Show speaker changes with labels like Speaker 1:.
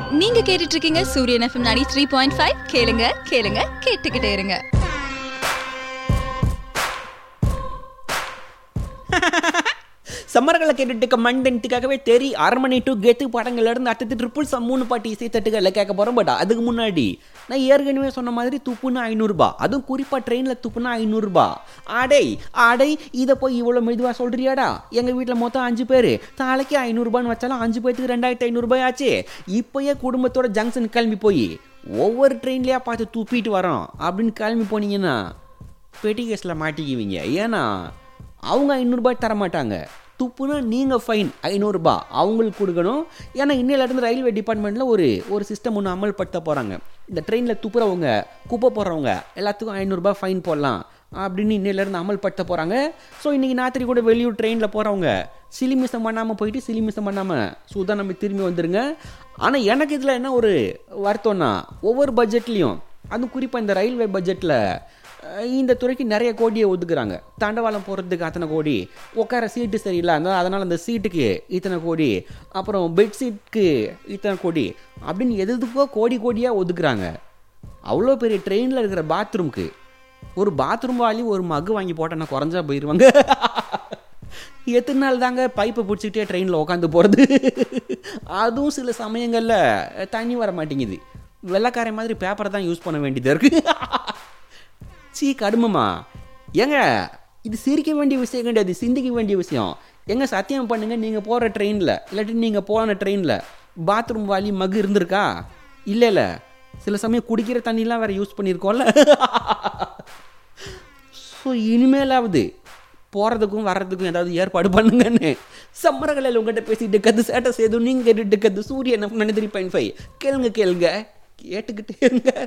Speaker 1: நீங்க கேட்டுட்டு இருக்கீங்க சூரியன் எஃப்எம் நாடி த்ரீ பாயிண்ட் ஃபைவ் கேளுங்க கேளுங்க கேட்டுக்கிட்டே இருங்க
Speaker 2: சம்மர்களை கேட்டுட்டு இருக்க மண்டன்ட்டுக்காகவே தெரி அரண்மனை டு கெத்து படங்கள்ல இருந்து அடுத்து ட்ரிபிள் சம் மூணு பாட்டி இசை தட்டுகளில் கேட்க போகிறோம் பட் அதுக்கு முன்னாடி நான் ஏற்கனவே சொன்ன மாதிரி துப்புனா ஐநூறுரூபா அதுவும் குறிப்பாக ட்ரெயினில் துப்புனா ஐநூறுரூபா ஆடை ஆடை இதை போய் இவ்வளோ மெதுவாக சொல்கிறியாடா எங்கள் வீட்டில் மொத்தம் அஞ்சு பேர் நாளைக்கு ஐநூறுரூபான்னு வச்சாலும் அஞ்சு பேர்த்துக்கு ரெண்டாயிரத்தி ஐநூறுரூபாய் ஆச்சு இப்போயே குடும்பத்தோட ஜங்ஷன் கிளம்பி போய் ஒவ்வொரு ட்ரெயின்லேயே பார்த்து துப்பிட்டு வரோம் அப்படின்னு கிளம்பி போனீங்கன்னா பெட்டி கேஸில் மாட்டிக்குவீங்க ஏன்னா அவங்க ஐநூறுரூபாய் தர மாட்டாங்க துப்புனா நீங்கள் ஃபைன் ஐநூறுரூபா அவங்களுக்கு கொடுக்கணும் ஏன்னா இன்னிலேருந்து ரயில்வே டிபார்ட்மெண்ட்டில் ஒரு ஒரு சிஸ்டம் ஒன்று அமல்படுத்த போகிறாங்க இந்த ட்ரெயினில் துப்புறவங்க குப்பை போடுறவங்க எல்லாத்துக்கும் ஐநூறுரூபா ஃபைன் போடலாம் அப்படின்னு இன்னிலேருந்து அமல்படுத்த போகிறாங்க ஸோ இன்றைக்கி ராத்திரி கூட வெளியூர் ட்ரெயினில் போகிறவங்க சிலிமிசம் பண்ணாமல் போயிட்டு சிலிமிசம் பண்ணாமல் சுதா நம்ம திரும்பி வந்துடுங்க ஆனால் எனக்கு இதில் என்ன ஒரு வருத்தம்னா ஒவ்வொரு பட்ஜெட்லேயும் அதுவும் குறிப்பாக இந்த ரயில்வே பட்ஜெட்டில் இந்த துறைக்கு நிறைய கோடியை ஒதுக்குறாங்க தண்டவாளம் போகிறதுக்கு அத்தனை கோடி உட்கார சீட்டு சரியில்லை அதனால் அதனால் அந்த சீட்டுக்கு இத்தனை கோடி அப்புறம் பெட்ஷீட்டுக்கு இத்தனை கோடி அப்படின்னு எது எதுக்கோ கோடி கோடியாக ஒதுக்குறாங்க அவ்வளோ பெரிய ட்ரெயினில் இருக்கிற பாத்ரூம்க்கு ஒரு பாத்ரூம் வாலி ஒரு மகு வாங்கி போட்டேன்னா குறைஞ்சா போயிடுவாங்க எத்தனை நாள் தாங்க பைப்பை பிடிச்சிக்கிட்டே ட்ரெயினில் உட்காந்து போகிறது அதுவும் சில சமயங்களில் தண்ணி வர மாட்டேங்குது வெள்ளைக்காரன் மாதிரி பேப்பரை தான் யூஸ் பண்ண வேண்டியதாக இருக்குது சீ கடுமமா ஏங்க இது சிரிக்க வேண்டிய விஷயம் கிடையாது சிந்திக்க வேண்டிய விஷயம் எங்க சத்தியம் பண்ணுங்க நீங்கள் போகிற ட்ரெயினில் இல்லாட்டி நீங்கள் போன ட்ரெயினில் பாத்ரூம் வாலி மகு இருந்திருக்கா இல்லை இல்லை சில சமயம் குடிக்கிற தண்ணிலாம் வேற யூஸ் பண்ணியிருக்கோம்ல ஸோ இனிமேலாவது போகிறதுக்கும் வர்றதுக்கும் ஏதாவது ஏற்பாடு பண்ணுங்கன்னு சம்மரகளில் உங்கள்கிட்ட பேசிட்டு கது சேட்டை செய்து நீங்கள் கேட்டுட்டு கது சூரியன் நினைத்திரி பாயிண்ட் ஃபைவ் கேளுங்க கேளுங்க கேட்டுக்கிட்டே இருங்க